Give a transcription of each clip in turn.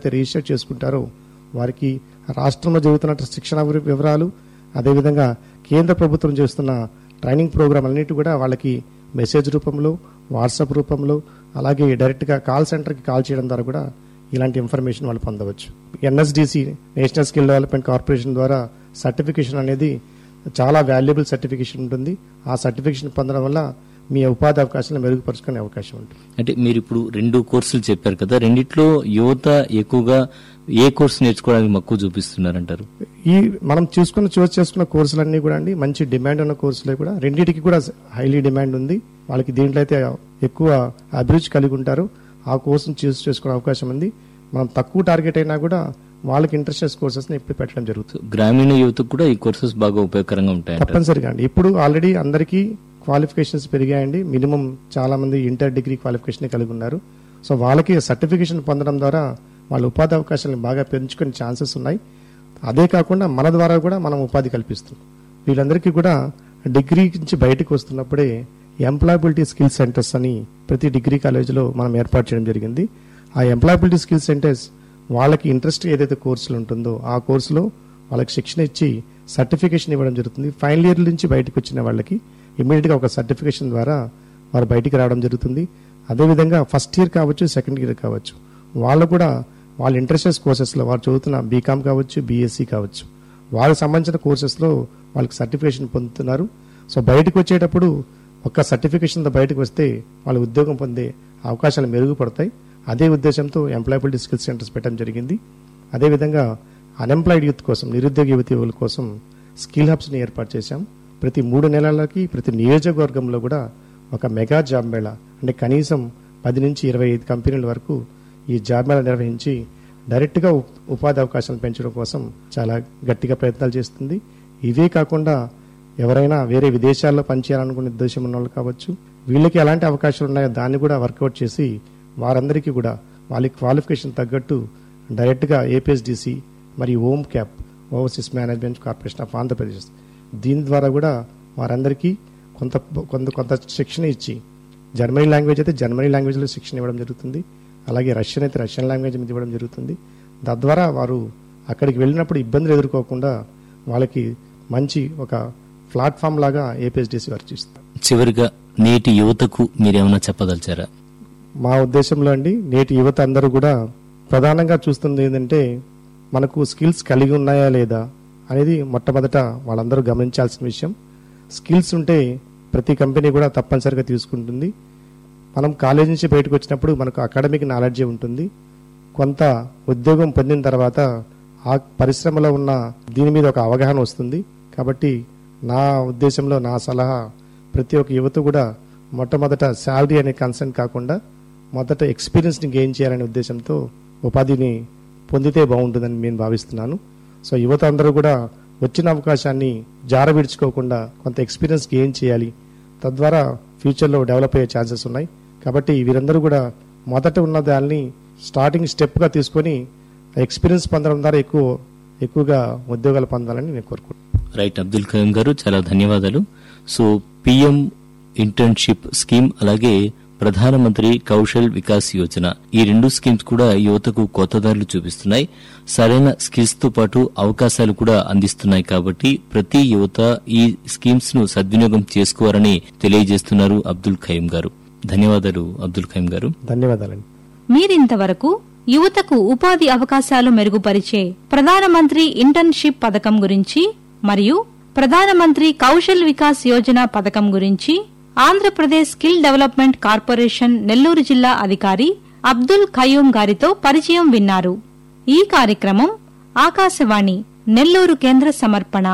ఎవరైతే రిజిస్టర్ చేసుకుంటారో వారికి రాష్ట్రంలో జరుగుతున్న శిక్షణ వివ- వివరాలు అదేవిధంగా కేంద్ర ప్రభుత్వం చేస్తున్న ట్రైనింగ్ ప్రోగ్రాం అన్నిటి కూడా వాళ్ళకి మెసేజ్ రూపంలో వాట్సాప్ రూపంలో అలాగే డైరెక్ట్గా కాల్ సెంటర్కి కాల్ చేయడం ద్వారా కూడా ఇలాంటి ఇన్ఫర్మేషన్ వాళ్ళు పొందవచ్చు NSDC national skill development corporation ద్వారా సర్టిఫికేషన్ అనేది చాలా వాల్యుబుల్ సర్టిఫికేషన్ ఉంటుంది ఆ సర్టిఫికేషన్ పొందడం వల్ల మీ ఉపాధి అవకాశాలను మెరుగుపరుచుకునే అవకాశం ఉంటుంది అంటే మీరు ఇప్పుడు రెండు కోర్సులు చెప్పారు కదా రెండిట్లో యువత ఎక్కువగా ఏ కోర్సు నేర్చుకోవడానికి మక్కువ చూపిస్తున్నారంటారు ఈ మనం చూసుకున్న చూస్ చేసుకున్న కోర్సులన్నీ కూడా అండి మంచి డిమాండ్ ఉన్న కోర్సులే కూడా రెండింటికి కూడా హైలీ డిమాండ్ ఉంది వాళ్ళకి దీంట్లో అయితే ఎక్కువ అభిరుచి కలిగి ఉంటారు ఆ కోర్సును చూస్ చేసుకునే అవకాశం ఉంది మనం తక్కువ టార్గెట్ అయినా కూడా వాళ్ళకి ఇంట్రెస్ట్ కోర్సెస్ ఇప్పుడు పెట్టడం జరుగుతుంది గ్రామీణ యువతకు కూడా ఈ కోర్సెస్ బాగా ఉపయోగకరంగా ఉంటాయంటారు తప్పనిసరిగా అండి ఇప్పుడు ఆల్రెడీ అందరికీ క్వాలిఫికేషన్స్ పెరిగాయండి మినిమం చాలా మంది ఇంటర్ డిగ్రీ క్వాలిఫికేషన్ కలిగి ఉన్నారు సో వాళ్ళకి సర్టిఫికేషన్ పొందడం ద్వారా వాళ్ళ ఉపాధి అవకాశాలను బాగా పెంచుకునే ఛాన్సెస్ ఉన్నాయి అదే కాకుండా మన ద్వారా కూడా మనం ఉపాధి కల్పిస్తున్నాం వీళ్ళందరికీ కూడా డిగ్రీ నుంచి బయటకు వస్తున్నప్పుడే ఎంప్లాయబిలిటీ స్కిల్ సెంటర్స్ అని ప్రతి డిగ్రీ కాలేజీలో మనం ఏర్పాటు చేయడం జరిగింది ఆ ఎంప్లాయబిలిటీ స్కిల్ సెంటర్స్ వాళ్ళకి ఇంట్రెస్ట్ ఏదైతే కోర్సులు ఉంటుందో ఆ కోర్సులో వాళ్ళకి శిక్షణ ఇచ్చి సర్టిఫికేషన్ ఇవ్వడం జరుగుతుంది ఫైనల్ ఇయర్ నుంచి బయటకు వచ్చిన వాళ్ళకి ఇమీడియట్గా ఒక సర్టిఫికేషన్ ద్వారా వారు బయటికి రావడం జరుగుతుంది అదేవిధంగా ఫస్ట్ ఇయర్ కావచ్చు సెకండ్ ఇయర్ కావచ్చు వాళ్ళు కూడా వాళ్ళ ఇంట్రెస్టెస్ కోర్సెస్లో వారు చదువుతున్న బీకామ్ కావచ్చు బీఎస్సీ కావచ్చు వాళ్ళకి సంబంధించిన కోర్సెస్లో వాళ్ళకి సర్టిఫికేషన్ పొందుతున్నారు సో బయటకు వచ్చేటప్పుడు ఒక్క సర్టిఫికేషన్తో బయటకు వస్తే వాళ్ళు ఉద్యోగం పొందే అవకాశాలు మెరుగుపడతాయి అదే ఉద్దేశంతో ఎంప్లాయబిలిటీ స్కిల్ సెంటర్స్ పెట్టడం జరిగింది అదేవిధంగా అన్ఎంప్లాయిడ్ యూత్ కోసం నిరుద్యోగ యువతి యువకుల కోసం స్కిల్ హబ్స్ని ఏర్పాటు చేశాం ప్రతి మూడు నెలలకి ప్రతి నియోజకవర్గంలో కూడా ఒక మెగా జాబ్ మేళా అంటే కనీసం పది నుంచి ఇరవై ఐదు కంపెనీల వరకు ఈ జాబ్ మేళా నిర్వహించి డైరెక్ట్గా ఉప్- ఉపాధి అవకాశాలు పెంచడం కోసం చాలా గట్టిగా ప్రయత్నాలు చేస్తుంది ఇవే కాకుండా ఎవరైనా వేరే విదేశాల్లో పనిచేయాలనుకునే ఉద్దేశం ఉన్న వాళ్ళు కావచ్చు వీళ్ళకి ఎలాంటి అవకాశాలు ఉన్నాయో దాన్ని కూడా వర్కౌట్ చేసి వారందరికీ కూడా వాళ్ళ క్వాలిఫికేషన్ తగ్గట్టు డైరెక్ట్గా ఏపీఎస్డిసి మరియు OM cap overseas management corporation of Andhra Pradesh దీని ద్వారా కూడా వారందరికీ కొంత కొంత కొంత శిక్షణ ఇచ్చి జర్మనీ లాంగ్వేజ్ అయితే జర్మనీ లాంగ్వేజ్లో శిక్షణ ఇవ్వడం జరుగుతుంది అలాగే రష్యన్ అయితే రష్యన్ లాంగ్వేజ్ మీద ఇవ్వడం జరుగుతుంది తద్వారా వారు అక్కడికి వెళ్ళినప్పుడు ఇబ్బందులు ఎదుర్కోకుండా వాళ్ళకి మంచి ఒక ప్లాట్ఫామ్ లాగా ఏపీఎస్డిసి వర్క్ చేస్తుంది చివరిగా నేటి యువతకు మీరేమైనా చెప్పదలిచారా మా ఉద్దేశంలో అండి నేటి యువత అందరూ కూడా ప్రధానంగా చూస్తుంది ఏంటంటే మనకు స్కిల్స్ కలిగి ఉన్నాయా లేదా అనేది మొట్టమొదట వాళ్ళందరూ గమనించాల్సిన విషయం స్కిల్స్ ఉంటే ప్రతి కంపెనీ కూడా తప్పనిసరిగా తీసుకుంటుంది మనం కాలేజ్ నుంచి బయటకు వచ్చినప్పుడు మనకు అకాడమిక్ నాలెడ్జ్ ఉంటుంది కొంత ఉద్యోగం పొందిన తర్వాత ఆ పరిశ్రమలో ఉన్న దీని మీద ఒక అవగాహన వస్తుంది కాబట్టి నా ఉద్దేశంలో నా సలహా ప్రతి ఒక్క యువత కూడా మొట్టమొదట శాలరీ అనే కన్సర్న్ కాకుండా మొదట ఎక్స్పీరియన్స్ని గెయిన్ చేయాలనే ఉద్దేశంతో ఉపాధిని పొందితే బాగుంటుందని నేను భావిస్తున్నాను సో యువత అందరూ కూడా వచ్చిన అవకాశాన్ని జారవిడ్చుకోకుండా కొంత ఎక్స్పీరియన్స్ గెయిన్ చేయాలి తద్వారా ఫ్యూచర్లో డెవలప్ అయ్యే ఛాన్సెస్ ఉన్నాయి కాబట్టి వీరందరూ కూడా మొదట ఉన్న దాన్ని స్టార్టింగ్ స్టెప్గా తీసుకొని ఎక్స్పీరియన్స్ పొందడం ద్వారా ఎక్కువ ఎక్కువగా ఉద్యోగాలు పొందాలని నేను కోరుకుంటున్నాను రైట్ అబ్దుల్ కరీం గారు చాలా ధన్యవాదాలు సో పిఎం ఇంటర్న్షిప్ స్కీమ్ అలాగే ప్రధానమంత్రి కౌశల్ వికాస్ యోజన ఈ రెండు స్కీమ్స్ కూడా యువతకు కొత్త దారులు చూపిస్తున్నాయి సరైన స్కిల్స్ తో పాటు అవకాశాలు కూడా అందిస్తున్నాయి కాబట్టి ప్రతి యువత ఈ స్కీమ్స్ ను సద్వినియోగం చేసుకోవాలని తెలియజేస్తున్నారు అబ్దుల్ ఖయీం గారు ధన్యవాదాలు అబ్దుల్ ఖయీం గారు ధన్యవాదాలండి మీరింతవరకు యువతకు ఉపాధి అవకాశాలు మెరుగుపరిచే ప్రధానమంత్రి ఇంటర్న్షిప్ పథకం గురించి మరియు ప్రధానమంత్రి కౌశల్ వికాస్ యోజన పథకం గురించి Andhra Pradesh skill development corporation Nellore జిల్లా అధికారి అబ్దుల్ ఖయూం గారితో పరిచయం విన్నారు ఈ కార్యక్రమం ఆకాశవాణి నెల్లూరు కేంద్ర సమర్పణ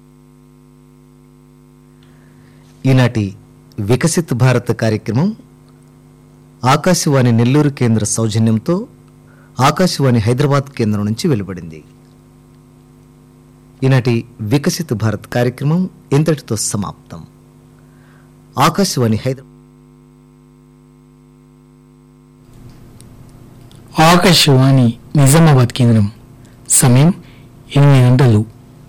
ఈనాటి వికసిత్ భారత్ కార్యక్రమం ఆకాశవాణి నెల్లూరు కేంద్ర సౌజన్యంతో ఆకాశవాణి హైదరాబాద్ కేంద్రం నుంచి వెలువడింది ఈనాటి వికసిత్ భారత్ కార్యక్రమం ఇంతటితో సమాప్తం ఆకాశవాణి హైదరాబాద్ ఆకాశవాణి నిజామాబాద్ కేంద్రం సమయం ఎనిమిది గంటలు